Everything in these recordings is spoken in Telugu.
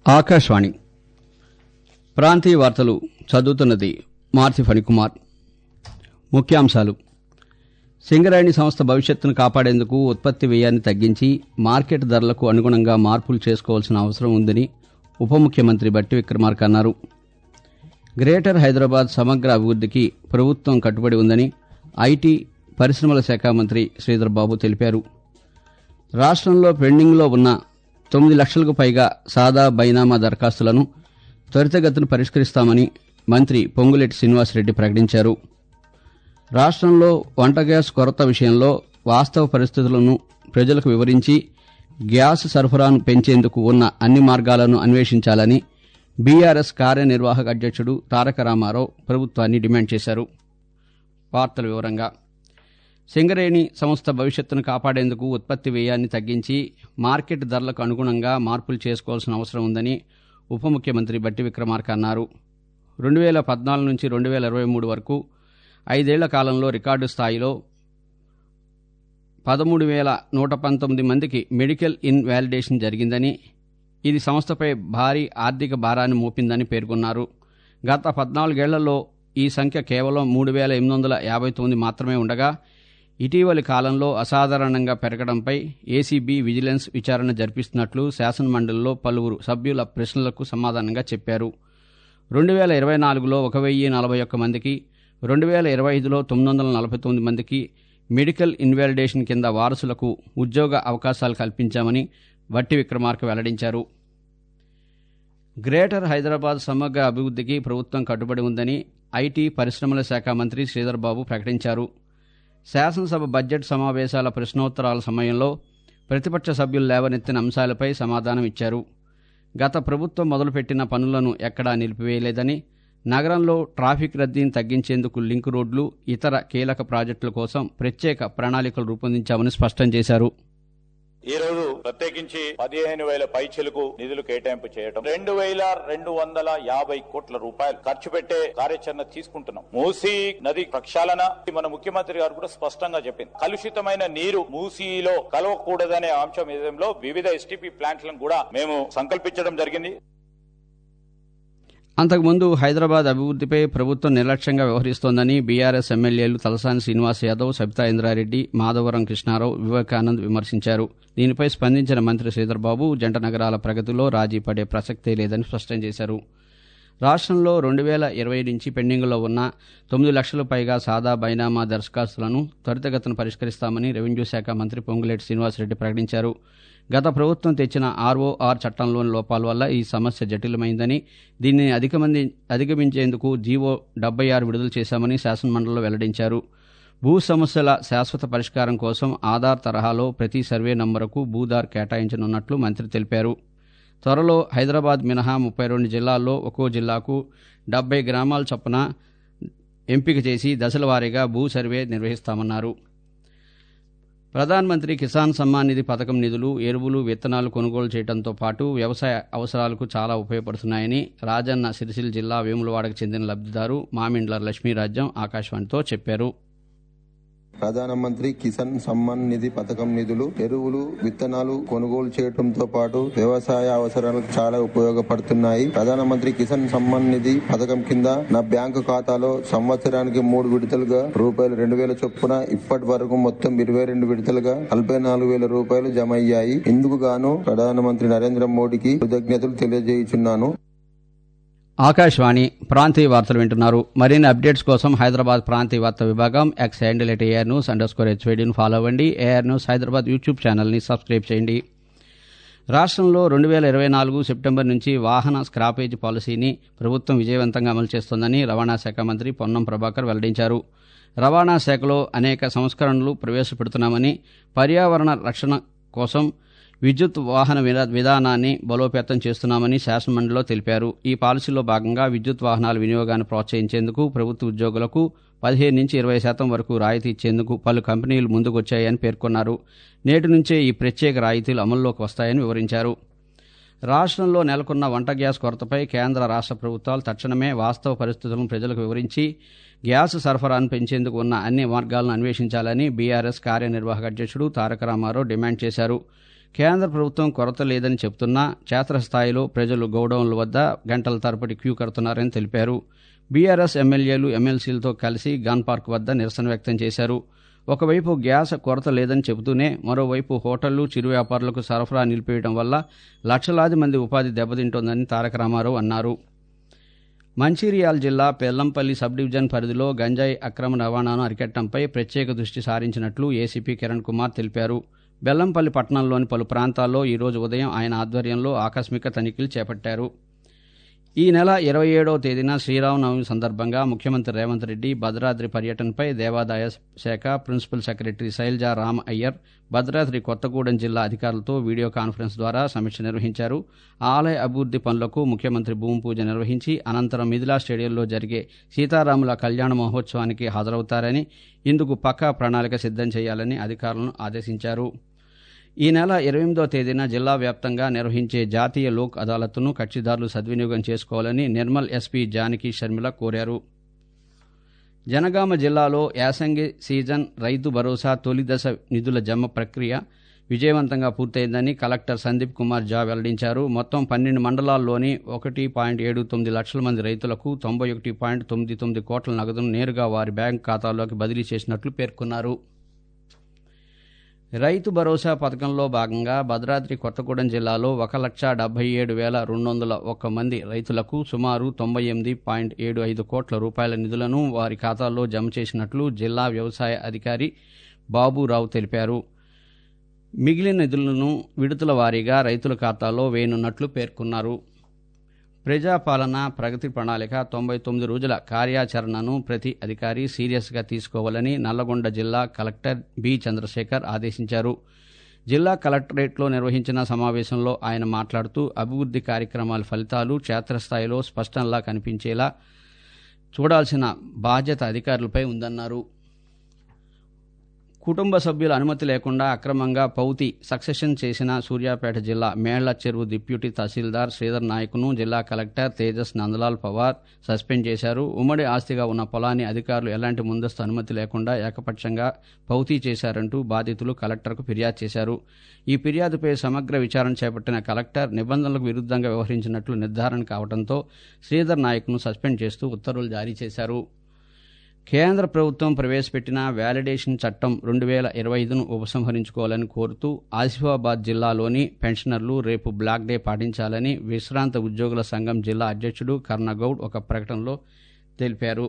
ఆకాశవాణి ప్రాంతీయ వార్తలు చదువుతున్నది మార్తి ఫణికుమార్ ముఖ్యాంశాలు సింగరేణి సంస్థ భవిష్యత్తును కాపాడేందుకు ఉత్పత్తి వ్యయాన్ని తగ్గించి మార్కెట్ ధరలకు అనుగుణంగా మార్పులు చేసుకోవాల్సిన అవసరం ఉందని ఉప ముఖ్యమంత్రి బట్టి విక్రమార్క అన్నారు గ్రేటర్ హైదరాబాద్ సమగ్ర అభివృద్ధికి ప్రభుత్వం కట్టుబడి ఉందని ఐటీ పరిశ్రమల శాఖ మంత్రి శ్రీధర్ బాబు తెలిపారు రాష్ట్రంలో పెండింగ్లో ఉన్న తొమ్మిది లక్షలకు పైగా సాదా బైనామా దరఖాస్తులను త్వరితగతిన పరిష్కరిస్తామని మంత్రి పొంగులేటి శ్రీనివాసరెడ్డి ప్రకటించారు రాష్ట్రంలో వంట గ్యాస్ కొరత విషయంలో వాస్తవ పరిస్థితులను ప్రజలకు వివరించి గ్యాస్ సరఫరాను పెంచేందుకు ఉన్న అన్ని మార్గాలను అన్వేషించాలని బీఆర్ఎస్ కార్యనిర్వాహక అధ్యక్షుడు తారక రామారావు ప్రభుత్వాన్ని డిమాండ్ చేశారు వార్తల వివరంగా సింగరేణి సంస్థ భవిష్యత్తును కాపాడేందుకు ఉత్పత్తి వ్యయాన్ని తగ్గించి మార్కెట్ ధరలకు అనుగుణంగా మార్పులు చేసుకోవాల్సిన అవసరం ఉందని ఉప ముఖ్యమంత్రి బట్టి విక్రమార్క అన్నారు రెండు వేల పద్నాలుగు నుంచి రెండు వేల ఇరవై మూడు వరకు ఐదేళ్ల కాలంలో రికార్డు స్థాయిలో పదమూడు వేల నూట పంతొమ్మిది మందికి మెడికల్ ఇన్ వ్యాలిడేషన్ జరిగిందని ఇది సంస్థపై భారీ ఆర్థిక భారాన్ని మోపిందని పేర్కొన్నారు గత పద్నాలుగేళ్లలో ఈ సంఖ్య కేవలం మూడు వేల ఎనిమిది వందల యాభై తొమ్మిది మాత్రమే ఉండగా ఇటీవలి కాలంలో అసాధారణంగా పెరగడంపై ఏసీబీ విజిలెన్స్ విచారణ జరిపిస్తున్నట్లు శాసనమండలిలో పలువురు సభ్యుల ప్రశ్నలకు సమాధానంగా చెప్పారు రెండు వేల ఇరవై నాలుగులో ఒక వెయ్యి నలభై ఒక్క మందికి రెండు వేల ఇరవై ఐదులో తొమ్మిది వందల నలభై తొమ్మిది మందికి మెడికల్ ఇన్వాలిడేషన్ కింద వారసులకు ఉద్యోగ అవకాశాలు కల్పించామని వట్టి విక్రమార్క వెల్లడించారు గ్రేటర్ హైదరాబాద్ సమగ్ర అభివృద్ధికి ప్రభుత్వం కట్టుబడి ఉందని ఐటీ పరిశ్రమల శాఖ మంత్రి శ్రీధర్ బాబు ప్రకటించారు శాసనసభ బడ్జెట్ సమావేశాల ప్రశ్నోత్తరాల సమయంలో ప్రతిపక్ష సభ్యులు లేవనెత్తిన అంశాలపై సమాధానం ఇచ్చారు గత ప్రభుత్వం మొదలుపెట్టిన పనులను ఎక్కడా నిలిపివేయలేదని నగరంలో ట్రాఫిక్ రద్దీని తగ్గించేందుకు లింక్ రోడ్లు ఇతర కీలక ప్రాజెక్టుల కోసం ప్రత్యేక ప్రణాళికలు రూపొందించామని స్పష్టం చేశారు ఈ రోజు ప్రత్యేకించి పదిహేను వేల పైచలకు నిధులు కేటాయింపు చేయడం రెండు వేల రెండు వందల యాభై కోట్ల రూపాయలు ఖర్చు పెట్టే కార్యాచరణ తీసుకుంటున్నాం మూసీ నది ప్రక్షాళన మన ముఖ్యమంత్రి గారు కూడా స్పష్టంగా చెప్పింది కలుషితమైన నీరు మూసీలో కలవకూడదనే అంశం విషయంలో వివిధ ఎస్టీపీ ప్లాంట్లను కూడా మేము సంకల్పించడం జరిగింది అంతకుముందు హైదరాబాద్ అభివృద్ధిపై ప్రభుత్వం నిర్లక్ష్యంగా వ్యవహరిస్తోందని బీఆర్ఎస్ ఎమ్మెల్యేలు తలసాని శ్రీనివాస్ యాదవ్ సబితా ఇంద్రారెడ్డి మాధవరం కృష్ణారావు వివేకానంద్ విమర్శించారు దీనిపై స్పందించిన మంత్రి శ్రీధర్బాబు జంట నగరాల ప్రగతిలో రాజీ పడే ప్రసక్తే లేదని స్పష్టం చేశారు రాష్ట్రంలో రెండు వేల ఇరవై నుంచి పెండింగ్లో ఉన్న తొమ్మిది లక్షల పైగా సాదా బైనామా దరఖాస్తులను త్వరితగతిన పరిష్కరిస్తామని రెవెన్యూ శాఖ మంత్రి పొంగులేటి శ్రీనివాసరెడ్డి ప్రకటించారు గత ప్రభుత్వం తెచ్చిన ఆర్ఓఆర్ చట్టంలోని లోపాల వల్ల ఈ సమస్య జటిలమైందని దీన్ని అధిగమంది అధిగమించేందుకు జీవో డెబ్బై ఆరు విడుదల చేశామని శాసనమండలిలో వెల్లడించారు భూ సమస్యల శాశ్వత పరిష్కారం కోసం ఆధార్ తరహాలో ప్రతి సర్వే నంబరుకు భూదార్ కేటాయించనున్నట్లు మంత్రి తెలిపారు త్వరలో హైదరాబాద్ మినహా ముప్పై రెండు జిల్లాల్లో ఒక్కో జిల్లాకు డెబ్బై గ్రామాల చొప్పున ఎంపిక చేసి దశల వారీగా భూ సర్వే నిర్వహిస్తామన్నారు ప్రధానమంత్రి కిసాన్ సమ్మాన్ నిధి పథకం నిధులు ఎరువులు విత్తనాలు కొనుగోలు చేయడంతో పాటు వ్యవసాయ అవసరాలకు చాలా ఉపయోగపడుతున్నాయని రాజన్న సిరిసిల్ల జిల్లా వేములవాడకు చెందిన లబ్దిదారు మామిండ్ల లక్ష్మీరాజ్యం ఆకాశవాణితో చెప్పారు ప్రధానమంత్రి కిసాన్ సమ్మాన్ నిధి పథకం నిధులు ఎరువులు విత్తనాలు కొనుగోలు చేయడంతో పాటు వ్యవసాయ అవసరాలకు చాలా ఉపయోగపడుతున్నాయి ప్రధానమంత్రి కిసాన్ సమ్మాన్ నిధి పథకం కింద నా బ్యాంకు ఖాతాలో సంవత్సరానికి మూడు విడతలుగా రూపాయలు రెండు వేల చొప్పున ఇప్పటి వరకు మొత్తం ఇరవై రెండు విడతలుగా నలభై నాలుగు వేల రూపాయలు జమ అయ్యాయి ఇందుకు గాను ప్రధానమంత్రి నరేంద్ర మోడీకి కృతజ్ఞతలు తెలియజేయుచున్నాను ఆకాశవాణి ప్రాంతీయ వార్తలు వింటున్నారు మరిన్ని అప్డేట్స్ కోసం హైదరాబాద్ ప్రాంతీయ వార్తా విభాగం X handle at A R news under score హెచ్వైడీని ఫాలో అవ్వండి ఏఆర్ న్యూస్ హైదరాబాద్ యూట్యూబ్ ఛానల్ని సబ్స్క్రైబ్ చేయండి రాష్ట్రంలో రెండు వేల ఇరవై నాలుగు సెప్టెంబర్ నుంచి వాహన స్క్రాపేజ్ పాలసీని ప్రభుత్వం విజయవంతంగా అమలు చేస్తోందని రవాణా శాఖ మంత్రి పొన్నం ప్రభాకర్ వెల్లడించారు రవాణా శాఖలో అనేక సంస్కరణలు ప్రవేశపెడుతున్నామని పర్యావరణ రక్షణ కోసం విద్యుత్ వాహన విధా- విధానాన్ని బలోపేతం చేస్తున్నామని శాసనమండలిలో తెలిపారు ఈ పాలసీలో భాగంగా విద్యుత్ వాహనాల వినియోగాన్ని ప్రోత్సహించేందుకు ప్రభుత్వ ఉద్యోగులకు పదిహేను నుంచి ఇరవై శాతం వరకు రాయితీ ఇచ్చేందుకు పలు కంపెనీలు ముందుకొచ్చాయని పేర్కొన్నారు నేటి నుంచే ఈ ప్రత్యేక రాయితీలు అమల్లోకి వస్తాయని వివరించారు రాష్ట్రంలో నెలకొన్న వంట గ్యాస్ కొరతపై కేంద్ర రాష్ట్ర ప్రభుత్వాలు తక్షణమే వాస్తవ పరిస్థితులను ప్రజలకు వివరించి గ్యాస్ సరఫరాను పెంచేందుకు ఉన్న అన్ని మార్గాలను అన్వేషించాలని బీఆర్ఎస్ కార్యనిర్వాహక అధ్యక్షుడు తారక రామారావు డిమాండ్ చేశారు కేంద్ర ప్రభుత్వం కొరత లేదని చెబుతున్నా క్షేత్రస్థాయిలో ప్రజలు గౌడౌన్ల వద్ద గంటల తరబడి క్యూ కడుతున్నారని తెలిపారు బీఆర్ఎస్ ఎమ్మెల్యేలు ఎమ్మెల్సీలతో కలిసి గన్ పార్క్ వద్ద నిరసన వ్యక్తం చేశారు ఒకవైపు గ్యాస్ కొరత లేదని చెబుతూనే మరోవైపు హోటళ్లు చిరు వ్యాపారులకు సరఫరా నిలిపేయడం వల్ల లక్షలాది మంది ఉపాధి దెబ్బతింటోందని తారక రామారావు అన్నారు మంచిర్యాల జిల్లా పెల్లంపల్లి సబ్ డివిజన్ పరిధిలో గంజాయి అక్రమ రవాణాను అరికట్టడంపై ప్రత్యేక దృష్టి సారించినట్లు ఏసీపీ కిరణ్ కుమార్ తెలిపారు బెల్లంపల్లి పట్టణంలోని పలు ప్రాంతాల్లో ఈరోజు ఉదయం ఆయన ఆధ్వర్యంలో ఆకస్మిక తనిఖీలు చేపట్టారు ఈ నెల ఇరవై ఏడవ తేదీన శ్రీరామనవమి సందర్భంగా ముఖ్యమంత్రి రేవంత్ రెడ్డి భద్రాద్రి పర్యటనపై దేవాదాయ శాఖ ప్రిన్సిపల్ సెక్రటరీ శైలజా రామ్ అయ్యర్ భద్రాద్రి కొత్తగూడెం జిల్లా అధికారులతో వీడియో కాన్ఫరెన్స్ ద్వారా సమీక్ష నిర్వహించారు ఆలయ అభివృద్ది పనులకు ముఖ్యమంత్రి భూమి పూజ నిర్వహించి అనంతరం మిథిలా స్టేడియంలో జరిగే సీతారాముల కళ్యాణ మహోత్సవానికి హాజరవుతారని ఇందుకు పక్కా ప్రణాళిక సిద్దం చేయాలని అధికారులను ఆదేశించారు ఈ నెల ఇరవై ఎనిమిదో తేదీన జిల్లా వ్యాప్తంగా నిర్వహించే జాతీయ లోక్ అదాలత్ను కక్షిదారులు సద్వినియోగం చేసుకోవాలని నిర్మల్ ఎస్పీ జానకి షర్మిల కోరారు జనగామ జిల్లాలో యాసంగి సీజన్ రైతు భరోసా తొలి దశ నిధుల జమ ప్రక్రియ విజయవంతంగా పూర్తయిందని కలెక్టర్ సందీప్ కుమార్ జా వెల్లడించారు మొత్తం పన్నెండు మండలాల్లోని ఒకటి పాయింట్ ఏడు తొమ్మిది లక్షల మంది రైతులకు తొంభై ఒకటి పాయింట్ తొమ్మిది తొమ్మిది కోట్ల నగదును నేరుగా వారి బ్యాంకు ఖాతాల్లోకి బదిలీ చేసినట్లు పేర్కొన్నారు రైతు భరోసా పథకంలో భాగంగా భద్రాద్రి కొత్తగూడెం జిల్లాలో ఒక లక్ష డెబ్బై ఏడు వేల రెండు వందల ఒక్క మంది రైతులకు సుమారు తొంభై ఎనిమిది పాయింట్ ఏడు ఐదు కోట్ల రూపాయల నిధులను వారి ఖాతాల్లో జమ చేసినట్లు జిల్లా వ్యవసాయ అధికారి బాబురావు తెలిపారు మిగిలిన నిధులను విడతల వారీగా రైతుల ఖాతాలో వేయనున్నట్లు పేర్కొన్నారు ప్రజాపాలన ప్రగతి ప్రణాళిక తొంభై తొమ్మిది రోజుల కార్యాచరణను ప్రతి అధికారి సీరియస్గా తీసుకోవాలని నల్లగొండ జిల్లా కలెక్టర్ బి చంద్రశేఖర్ ఆదేశించారు జిల్లా కలెక్టరేట్లో నిర్వహించిన సమావేశంలో ఆయన మాట్లాడుతూ అభివృద్ది కార్యక్రమాల ఫలితాలు క్షేత్రస్థాయిలో స్పష్టంగా కనిపించేలా చూడాల్సిన బాధ్యత అధికారులపై ఉందన్నారు కుటుంబ సభ్యుల అనుమతి లేకుండా అక్రమంగా పౌతి సక్సెషన్ చేసిన సూర్యాపేట జిల్లా మేళ్ల చెరువు డిప్యూటీ తహసీల్దార్ శ్రీధర్ నాయక్ను జిల్లా కలెక్టర్ తేజస్ నందలాల్ పవార్ సస్పెండ్ చేశారు ఉమ్మడి ఆస్తిగా ఉన్న పొలాన్ని అధికారులు ఎలాంటి ముందస్తు అనుమతి లేకుండా ఏకపక్షంగా పౌతీ చేశారంటూ బాధితులు కలెక్టర్కు ఫిర్యాదు చేశారు ఈ ఫిర్యాదుపై సమగ్ర విచారణ చేపట్టిన కలెక్టర్ నిబంధనలకు విరుద్ధంగా వ్యవహరించినట్లు నిర్ధారణ కావడంతో శ్రీధర్ నాయక్ను సస్పెండ్ చేస్తూ ఉత్తర్వులు జారీ చేశారు కేంద్ర ప్రభుత్వం ప్రవేశపెట్టిన వ్యాలిడేషన్ చట్టం రెండు వేల ఇరవై ఐదును ఉపసంహరించుకోవాలని కోరుతూ ఆసిఫాబాద్ జిల్లాలోని పెన్షనర్లు రేపు బ్లాక్ డే పాటించాలని విశ్రాంత ఉద్యోగుల సంఘం జిల్లా అధ్యక్షుడు కర్ణగౌడ్ ఒక ప్రకటనలో తెలిపారు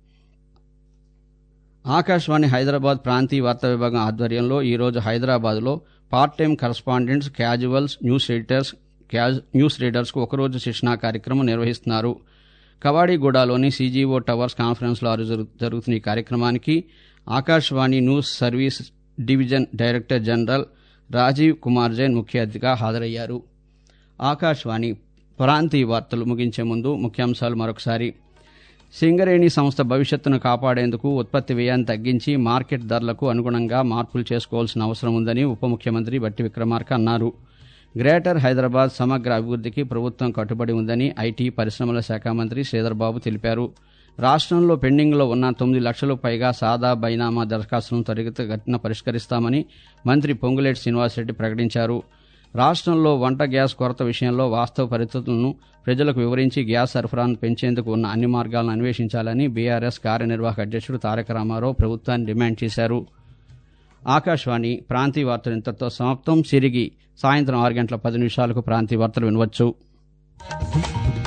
ఆకాశవాణి హైదరాబాద్ ప్రాంతీయ వార్తా విభాగం ఆధ్వర్యంలో ఈరోజు హైదరాబాద్లో part time correspondents casuals news editors క్యాజ్ న్యూస్ రీడర్స్కు ఒకరోజు శిక్షణా కార్యక్రమం నిర్వహిస్తున్నారు కవాడిగూడలోని సీజీఓ టవర్స్ కాన్ఫరెన్స్ లో జరుగుతున్న ఈ కార్యక్రమానికి Akashvani news service division director general Rajiv Kumar Jain ముఖ్య అతిథిగా హాజరయ్యారు ఆకాశవాణి ప్రాంతీయ వార్తలు ముగించే ముందు ముఖ్యాంశాలు మరొకసారి సింగరేణి సంస్థ భవిష్యత్తును కాపాడేందుకు ఉత్పత్తి వ్యయాన్ని తగ్గించి మార్కెట్ ధరలకు అనుగుణంగా మార్పులు చేసుకోవాల్సిన అవసరం ఉందని ఉప ముఖ్యమంత్రి బట్టి విక్రమార్క అన్నారు గ్రేటర్ హైదరాబాద్ సమగ్ర అభివృద్ధికి ప్రభుత్వం కట్టుబడి ఉందని ఐటీ పరిశ్రమల శాఖ మంత్రి శ్రీధర్బాబు తెలిపారు రాష్ట్రంలో పెండింగ్లో ఉన్న తొమ్మిది లక్షలకు పైగా సాదా బైనామా దరఖాస్తులను త్వరితగతిన పరిష్కరిస్తామని మంత్రి పొంగులేటి శ్రీనివాసరెడ్డి ప్రకటించారు రాష్ట్రంలో వంట గ్యాస్ కొరత విషయంలో వాస్తవ పరిస్థితులను ప్రజలకు వివరించి గ్యాస్ సరఫరాను పెంచేందుకు ఉన్న అన్ని మార్గాలను అన్వేషించాలని బీఆర్ఎస్ కార్యనిర్వాహక అధ్యక్షుడు తారక రామారావు ప్రభుత్వాన్ని డిమాండ్ చేశారు ఆకాశవాణి ప్రాంతీయ వార్తలు ఇంతటితో సమాప్తం సిరిగి సాయంత్రం ఆరు గంటల పది నిమిషాలకు ప్రాంతీయ వార్తలు వినవచ్చు